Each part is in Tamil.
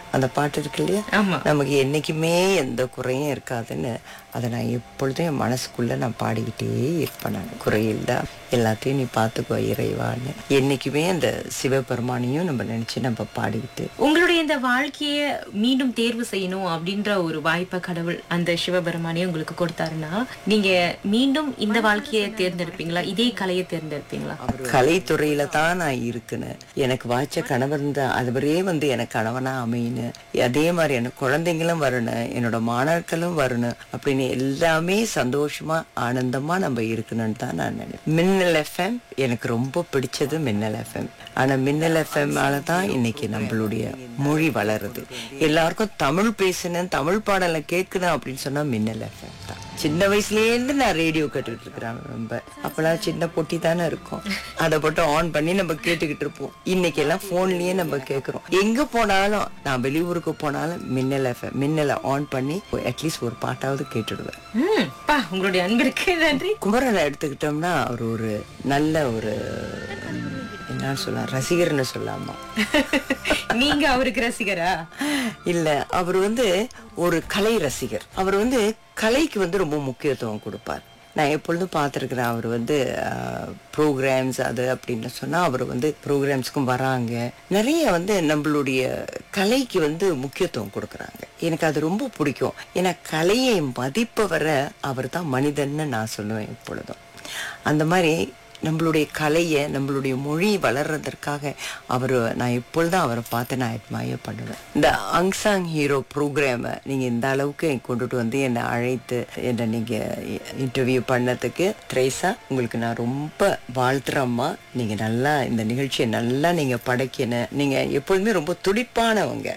அந்த பாட்டு இருக்கு இல்லையா ஆமா நமக்கு என்னைக்குமே எந்த குறையும் இருக்காதுன்னு அதை நான் எப்பொழுதும் என் மனசுக்குள்ள நான் பாடிக்கிட்டே இருப்பேன் நான் குறையில்டா எல்லாத்தையும் நீ பார்த்துக்கோ இறைவான்னு என்னைக்குமே அந்த சிவபெருமானையும் நம்ம நினைச்சு நம்ம பாடிக்கிட்டு உங்களுடைய இந்த வாழ்க்கைய மீண்டும் தேர்வு செய்யணும் அப்படின்ற ஒரு வாய்ப்பை கடவுள் அந்த சிவபெருமானே உங்களுக்கு கொடுத்தாருன்னா நீங்க மீண்டும் இந்த வாழ்க்கையை தேர்ந்தெடுப்பீங்களா இதே கலையை தேர்ந்தெடுப்பீங்களா கலைத்துறையில தான் நான் இருக்குன்னு எனக்கு வாய்ச்ச கணவர் தான் அதுவரே வந்து எனக்கு கணவனா அமையணும் அதே மாதிரி எனக்கு குழந்தைங்களும் வரணும் என்னோட மாணவர்களும் வரணும் அப்படின்னு எல்லாமே சந்தோஷமா ஆனந்தமா நம்ம இருக்கணும்னு தான் நான் நினைப்பேன் மின்னல் எஃப்எம் எனக்கு ரொம்ப பிடிச்சது மின்னல் எஃப்எம் ஆனா மின்னல் எஃப்எம் தான் இன்னைக்கு நம்மளுடைய மொழி வளருது எல்லாருக்கும் தமிழ் பேசணும் தமிழ் பாடலை கேட்கணும் அப்படின்னு சொன்னா மின்னல் எஃப்எம் தான் சின்ன வயசுல இருந்து நான் ரேடியோ கேட்டுட்டு இருக்கிறேன் ரொம்ப அப்பெல்லாம் சின்ன பொட்டி தானே இருக்கும் அதை போட்டு ஆன் பண்ணி நம்ம கேட்டுக்கிட்டு இருப்போம் இன்னைக்கு எல்லாம் போன்லயே நம்ம கேக்குறோம் எங்க போனாலும் நான் வெளியூருக்கு போனாலும் மின்னல் எஃப்எம் மின்னலை ஆன் பண்ணி அட்லீஸ்ட் ஒரு பாட்டாவது கேட்டுடுவேன் ம் பா உங்களுடைய அன்பிற்கு நன்றி குமரனை எடுத்துக்கிட்டோம்னா அவர் ஒரு நல்ல ஒரு என்ன சொல்லலாம் ரசிகர்னு சொல்லாமா நீங்க அவருக்கு ரசிகரா இல்ல அவர் வந்து ஒரு கலை ரசிகர் அவர் வந்து கலைக்கு வந்து ரொம்ப முக்கியத்துவம் கொடுப்பார் நான் எப்பொழுதும் பார்த்துருக்கிறேன் அவர் வந்து ப்ரோக்ராம்ஸ் அது அப்படின்னு சொன்னா அவர் வந்து ப்ரோக்ராம்ஸ்க்கும் வராங்க நிறைய வந்து நம்மளுடைய கலைக்கு வந்து முக்கியத்துவம் கொடுக்குறாங்க எனக்கு அது ரொம்ப பிடிக்கும் ஏன்னா கலையை மதிப்பவரை அவர் தான் மனிதன்னு நான் சொல்லுவேன் எப்பொழுதும் அந்த மாதிரி நம்மளுடைய கலையை நம்மளுடைய மொழி வளர்றதற்காக அவர் நான் எப்பொழுதும் அவரை பார்த்து நான் அட்மயர் பண்ணுவேன் இந்த அங்சாங் ஹீரோ ப்ரோக்ராமை நீங்கள் இந்த அளவுக்கு கொண்டுட்டு வந்து என்னை அழைத்து என்னை நீங்கள் இன்டர்வியூ பண்ணதுக்கு த்ரேசா உங்களுக்கு நான் ரொம்ப வாழ்த்துறேம்மா நீங்கள் நல்லா இந்த நிகழ்ச்சியை நல்லா நீங்கள் படைக்கணும் நீங்கள் எப்பொழுதுமே ரொம்ப துடிப்பானவங்க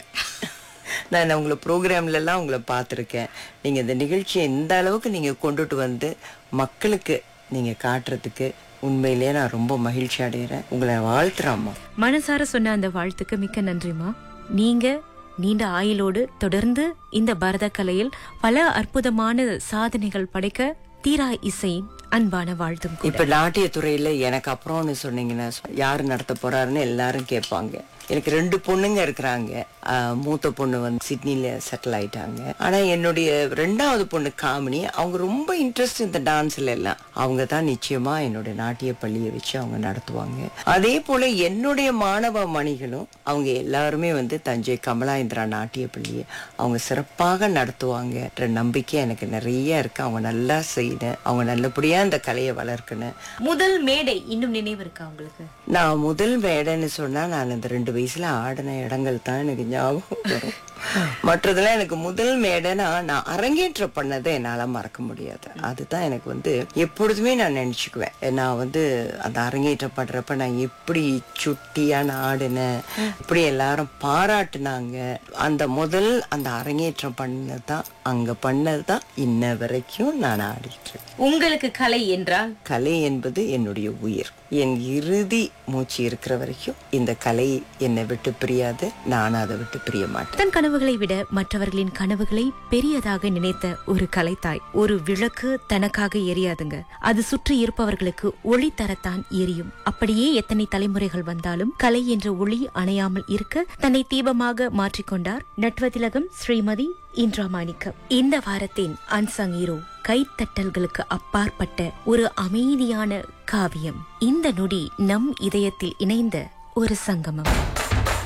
நான் உங்களை ப்ரோக்ராம்ல எல்லாம் உங்களை பார்த்துருக்கேன் நீங்க இந்த நிகழ்ச்சியை இந்த அளவுக்கு நீங்க கொண்டுட்டு வந்து மக்களுக்கு நீங்க காட்டுறதுக்கு உண்மையிலேயே நான் ரொம்ப மகிழ்ச்சி அடைகிறேன் உங்களை வாழ்த்துறேம்மா மனசார சொன்ன அந்த வாழ்த்துக்கு மிக்க நன்றிமா நீங்க நீண்ட ஆயுளோடு தொடர்ந்து இந்த பரத கலையில் பல அற்புதமான சாதனைகள் படைக்க தீரா இசையின் அன்பான வாழ்த்தும் கூட இப்ப நாட்டிய துறையில எனக்கு அப்புறம்னு சொன்னீங்கன்னா யாரு நடத்த போறாருன்னு எல்லாரும் கேட்பாங்க எனக்கு ரெண்டு பொண்ணுங்க இருக்கிறாங்க ஆஹ் மூத்த பொண்ணு வந்து சிட்னில செட்டில் ஆயிட்டாங்க ஆனா என்னுடைய ரெண்டாவது பொண்ணு காமினி அவங்க ரொம்ப இன்ட்ரெஸ்ட் இந்த டான்ஸ்ல எல்லாம் அவங்க தான் நிச்சயமா என்னுடைய நாட்டிய பள்ளியை வச்சு அவங்க நடத்துவாங்க அதே போல என்னுடைய மாணவ மணிகளும் அவங்க எல்லாருமே வந்து தஞ்சை கமலா இந்திரா நாட்டிய பள்ளியை அவங்க சிறப்பாக நடத்துவாங்கன்ற நம்பிக்கை எனக்கு நிறைய இருக்கு அவங்க நல்லா செய்யணும் அவங்க நல்லபடியா இந்த கலையை வளர்க்கணும் முதல் மேடை இன்னும் நினைவு இருக்கா உங்களுக்கு நான் முதல் மேடைன்னு சொன்னா நான் இந்த ரெண்டு வயசுல ஆடின இடங்கள் தான் எனக்கு ஞாபகம் வரும் மற்றதெல்லாம் எனக்கு முதல் மேடைனா நான் அரங்கேற்ற பண்ணதை என்னால மறக்க முடியாது அதுதான் எனக்கு வந்து எப்பொழுதுமே நான் நினைச்சுக்குவேன் நான் வந்து அந்த அரங்கேற்றம் பண்றப்ப நான் எப்படி சுட்டியா நான் ஆடினேன் இப்படி எல்லாரும் பாராட்டுனாங்க அந்த முதல் அந்த அரங்கேற்றம் பண்ணதுதான் அங்க பண்ணதுதான் இன்ன வரைக்கும் நான் ஆடிட்டு இருக்கேன் உங்களுக்கு கலை என்றால் கலை என்பது என்னுடைய உயிர் என் இறுதி மூச்சு இருக்கிற வரைக்கும் இந்த கலை என்னை விட்டு பிரியாது நான் அதை விட்டு பிரிய மாட்டேன் தன் கனவுகளை விட மற்றவர்களின் கனவுகளை பெரியதாக நினைத்த ஒரு கலைத்தாய் ஒரு விளக்கு தனக்காக எரியாதுங்க அது சுற்றி இருப்பவர்களுக்கு ஒளி தரத்தான் எரியும் அப்படியே எத்தனை தலைமுறைகள் வந்தாலும் கலை என்ற ஒளி அணையாமல் இருக்க தன்னை தீபமாக மாற்றிக்கொண்டார் நட்வதிலகம் ஸ்ரீமதி இந்திரா மாணிக்கம் இந்த வாரத்தின் அன்சங் ஹீரோ கைத்தட்டல்களுக்கு அப்பாற்பட்ட ஒரு அமைதியான காவியம் இந்த நொடி நம் இதயத்தில் இணைந்த ஒரு சங்கமம்